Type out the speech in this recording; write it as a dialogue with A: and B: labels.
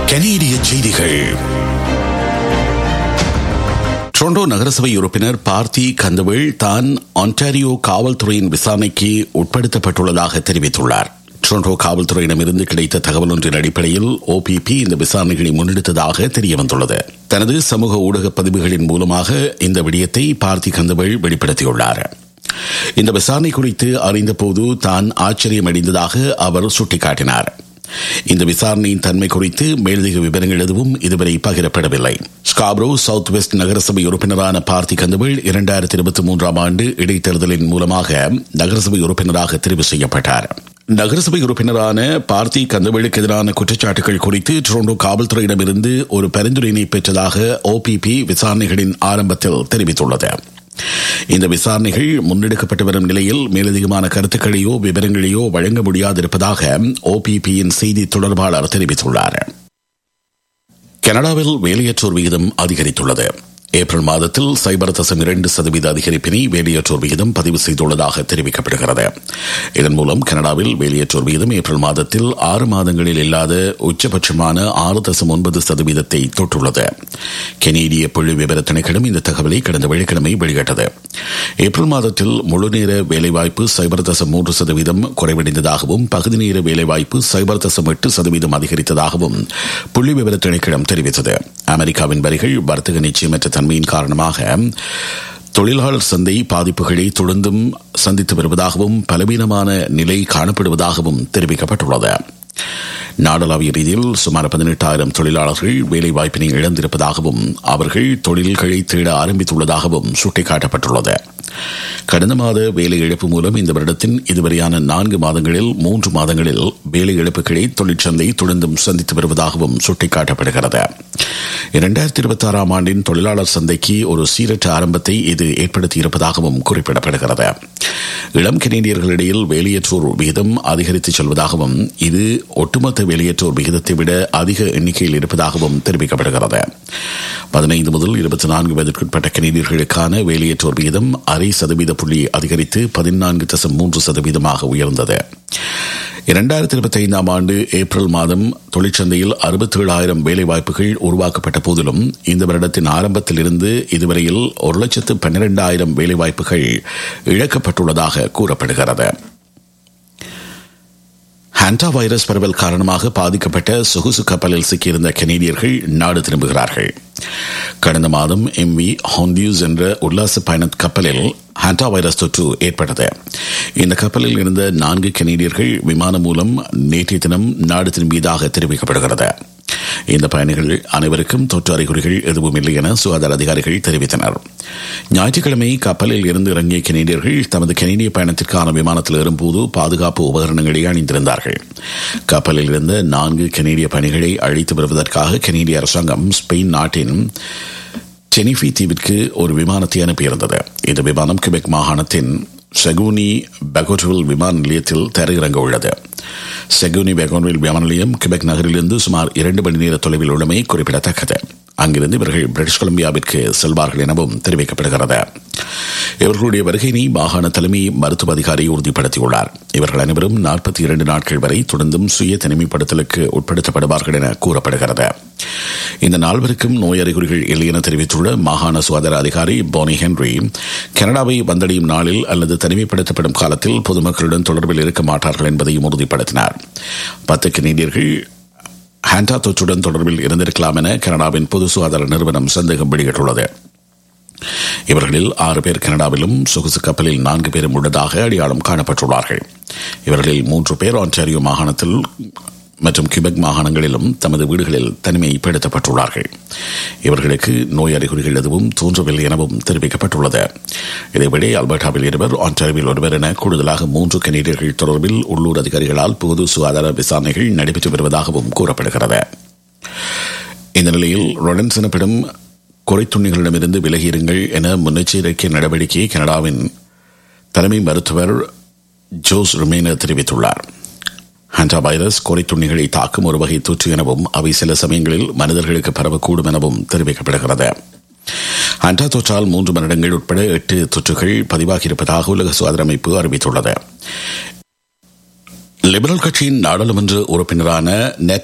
A: கனேடிய செய்திகள் டொரண்டோ நகரசபை உறுப்பினர் பார்த்தி கந்தவேல் தான் ஆன்டாரியோ காவல்துறையின் விசாரணைக்கு உட்படுத்தப்பட்டுள்ளதாக தெரிவித்துள்ளார் டொரண்டோ காவல்துறையிடமிருந்து கிடைத்த தகவல் ஒன்றின் அடிப்படையில் ஓபிபி இந்த விசாரணைகளை முன்னெடுத்ததாக தெரியவந்துள்ளது தனது சமூக ஊடக பதிவுகளின் மூலமாக இந்த விடயத்தை பார்த்தி கந்தவேல் வெளிப்படுத்தியுள்ளார் இந்த விசாரணை குறித்து அறிந்தபோது தான் ஆச்சரியமடைந்ததாக அவர் சுட்டிக்காட்டினார் இந்த விசாரணையின் தன்மை குறித்து மேலதிக விவரங்கள் எதுவும் இதுவரை பகிரப்படவில்லை ஸ்காப்ரோ சவுத் வெஸ்ட் நகரசபை உறுப்பினரான பார்த்தி கந்தவேல் இரண்டாயிரத்தி இருபத்தி மூன்றாம் ஆண்டு இடைத்தேர்தலின் மூலமாக நகரசபை உறுப்பினராக தெரிவு செய்யப்பட்டார் நகரசபை உறுப்பினரான பார்த்தி கந்தவேலுக்கு எதிரான குற்றச்சாட்டுகள் குறித்து டொரண்டோ காவல்துறையிடமிருந்து ஒரு பரிந்துரையினை பெற்றதாக ஓபிபி விசாரணைகளின் ஆரம்பத்தில் தெரிவித்துள்ளது இந்த விசாரணைகள் முன்னெடுக்கப்பட்டு வரும் நிலையில் மேலதிகமான கருத்துக்களையோ விவரங்களையோ வழங்க முடியாதிருப்பதாக ஓபிபியின் செய்தி தொடர்பாளர் தெரிவித்துள்ளார் கனடாவில் வேலையற்றோர் விகிதம் அதிகரித்துள்ளது ஏப்ரல் மாதத்தில் சைபர் தசம் இரண்டு சதவீத அதிகரிப்பினை வேலையற்றோர் விகிதம் பதிவு செய்துள்ளதாக தெரிவிக்கப்படுகிறது இதன் மூலம் கனடாவில் வேலையற்றோர் விகிதம் ஏப்ரல் மாதத்தில் ஆறு மாதங்களில் இல்லாத உச்சபட்சமான ஆறு தசம் ஒன்பது சதவீதத்தை தொட்டுள்ளது கெனேடிய புள்ளி விவர திணைக்களம் இந்த தகவலை கடந்த வெள்ளிக்கிழமை வெளியிட்டது ஏப்ரல் மாதத்தில் முழுநேர வேலைவாய்ப்பு சைபர் தசம் மூன்று சதவீதம் குறைவடைந்ததாகவும் பகுதி நேர வேலைவாய்ப்பு சைபர் தசம் எட்டு சதவீதம் அதிகரித்ததாகவும் புள்ளி விவர திணைக்களம் தெரிவித்தது அமெரிக்காவின் வரிகள் வர்த்தக நிச்சயமற்ற தன்மையின் காரணமாக தொழிலாளர் சந்தை பாதிப்புகளை தொடர்ந்தும் சந்தித்து வருவதாகவும் பலவீனமான நிலை காணப்படுவதாகவும் தெரிவிக்கப்பட்டுள்ளது நாடளாவிய ரீதியில் சுமார் பதினெட்டாயிரம் தொழிலாளர்கள் வேலை வாய்ப்பினை இழந்திருப்பதாகவும் அவர்கள் தொழில்களை தேட ஆரம்பித்துள்ளதாகவும் சுட்டிக்காட்டப்பட்டுள்ளது கடந்த மாத வேலை இழப்பு மூலம் இந்த வருடத்தின் இதுவரையான நான்கு மாதங்களில் மூன்று மாதங்களில் வேலை இழப்புகளை தொழிற்சந்தை தொடர்ந்தும் சந்தித்து வருவதாகவும் சுட்டிக்காட்டப்படுகிறது இரண்டாயிரத்தி இருபத்தி ஆறாம் ஆண்டின் தொழிலாளர் சந்தைக்கு ஒரு சீரற்ற ஆரம்பத்தை இது ஏற்படுத்தியிருப்பதாகவும் குறிப்பிடப்படுகிறது இளம் கனேடியர்களிடையில் வேலையற்றோர் விகிதம் அதிகரித்து செல்வதாகவும் இது ஒட்டுமொத்த வேலையற்றோர் விகிதத்தை விட அதிக எண்ணிக்கையில் இருப்பதாகவும் தெரிவிக்கப்படுகிறது பதினைந்து முதல் இருபத்தி நான்கு வயதிற்குட்பட்ட கனேடியர்களுக்கான வேலையற்றோர் விகிதம் அரை சதவீத புள்ளி அதிகரித்து பதினான்கு தசம் மூன்று சதவீதமாக உயர்ந்தது இரண்டாயிரத்தி இருபத்தி ஐந்தாம் ஆண்டு ஏப்ரல் மாதம் தொழிற்சந்தையில் அறுபத்தி ஏழாயிரம் வேலைவாய்ப்புகள் உருவாக்கப்பட்ட போதிலும் இந்த வருடத்தின் ஆரம்பத்தில் இருந்து இதுவரையில் ஒரு லட்சத்து பன்னிரண்டாயிரம் வேலைவாய்ப்புகள் இழக்கப்பட்டுள்ளதாக கூறப்படுகிறது ஹாண்டா வைரஸ் பரவல் காரணமாக பாதிக்கப்பட்ட சொகுசு கப்பலில் சிக்கியிருந்த கனேடியர்கள் நாடு திரும்புகிறார்கள் கடந்த மாதம் எம் வி ஹாண்டியூஸ் என்ற உல்லாச பயண கப்பலில் ஹாண்டா வைரஸ் தொற்று ஏற்பட்டது இந்த கப்பலில் இருந்த நான்கு கனேடியர்கள் விமானம் மூலம் நேற்றைய தினம் நாடு திரும்பியதாக தெரிவிக்கப்படுகிறது இந்த பயணிகள் அனைவருக்கும் தொற்று அறிகுறிகள் எதுவும் இல்லை என சுகாதார அதிகாரிகள் தெரிவித்தனர் ஞாயிற்றுக்கிழமை கப்பலில் இருந்து இறங்கிய கனேடியர்கள் தமது கனேடிய பயணத்திற்கான விமானத்தில் ஏறும்போது பாதுகாப்பு உபகரணங்களை அணிந்திருந்தார்கள் கப்பலில் இருந்த நான்கு கனேடிய பயணிகளை அழைத்து வருவதற்காக கனேடிய அரசாங்கம் ஸ்பெயின் நாட்டின் செனிஃபி தீவிற்கு ஒரு விமானத்தை அனுப்பியிருந்தது இந்த விமானம் கிபெக் மாகாணத்தின் செகூனி பெகோட்வில் விமான நிலையத்தில் தரையிறங்க உள்ளது செகூனி பெகோன்வில் விமான நிலையம் கிபெக் நகரிலிருந்து சுமார் இரண்டு மணி நேர தொலைவில் உள்ளமை குறிப்பிடத்தக்கது அங்கிருந்து இவர்கள் பிரிட்டிஷ் கொலம்பியாவிற்கு செல்வார்கள் எனவும் தெரிவிக்கப்படுகிறது இவர்களுடைய வருகையினை மாகாண தலைமை மருத்துவ அதிகாரி உறுதிப்படுத்தியுள்ளார் இவர்கள் அனைவரும் நாற்பத்தி இரண்டு நாட்கள் வரை தொடர்ந்தும் சுய தனிமைப்படுத்தலுக்கு உட்படுத்தப்படுவார்கள் என கூறப்படுகிறது இந்த நால்வருக்கும் நோய் அறிகுறிகள் இல்லை என தெரிவித்துள்ள மாகாண சுகாதார அதிகாரி போனி ஹென்ரி கனடாவை வந்தடையும் நாளில் அல்லது தனிமைப்படுத்தப்படும் காலத்தில் பொதுமக்களுடன் தொடர்பில் இருக்க மாட்டார்கள் என்பதையும் உறுதிப்படுத்தினார் பத்து கனேடியர்கள் ஹாண்டா தொற்றுடன் தொடர்பில் இருந்திருக்கலாம் என கனடாவின் பொது சுகாதார நிறுவனம் சந்தேகம் வெளியிட்டுள்ளது இவர்களில் ஆறு பேர் கனடாவிலும் சொகுசு கப்பலில் நான்கு பேரும் உள்ளதாக அடையாளம் காணப்பட்டுள்ளார்கள் இவர்களில் மூன்று பேர் ஆன்டாரியோ மாகாணத்தில் மற்றும் கிபெக் மாகாணங்களிலும் தமது வீடுகளில் தனிமைப்படுத்தப்பட்டுள்ளார்கள் இவர்களுக்கு நோய் அறிகுறிகள் எதுவும் தோன்றவில்லை எனவும் தெரிவிக்கப்பட்டுள்ளது இதேவேளை அல்பர்டாவில் இருவர் ஆன்டாரியோவில் ஒருவர் என கூடுதலாக மூன்று கனேடியர்கள் தொடர்பில் உள்ளூர் அதிகாரிகளால் பொது சுகாதார விசாரணைகள் நடைபெற்று வருவதாகவும் கூறப்படுகிறது இந்த நிலையில் ரொலன்ஸ் எனப்படும் குறைத்துண்ணிகளிடமிருந்து விலகியிருங்கள் என முன்னெச்சரிக்கை நடவடிக்கையை கனடாவின் தலைமை மருத்துவர் ஜோஸ் ருமேனர் தெரிவித்துள்ளார் ஹண்டா வைரஸ் கொறைத்துண்ணிகளை தாக்கும் ஒரு வகை தொற்று எனவும் அவை சில சமயங்களில் மனிதர்களுக்கு பரவக்கூடும் எனவும் தெரிவிக்கப்படுகிறது ஹண்டா தொற்றால் மூன்று மரணங்கள் உட்பட எட்டு தொற்றுகள் பதிவாகியிருப்பதாக உலக சுகாதார அமைப்பு அறிவித்துள்ளது லிபரல் கட்சியின் நாடாளுமன்ற உறுப்பினரான நெட்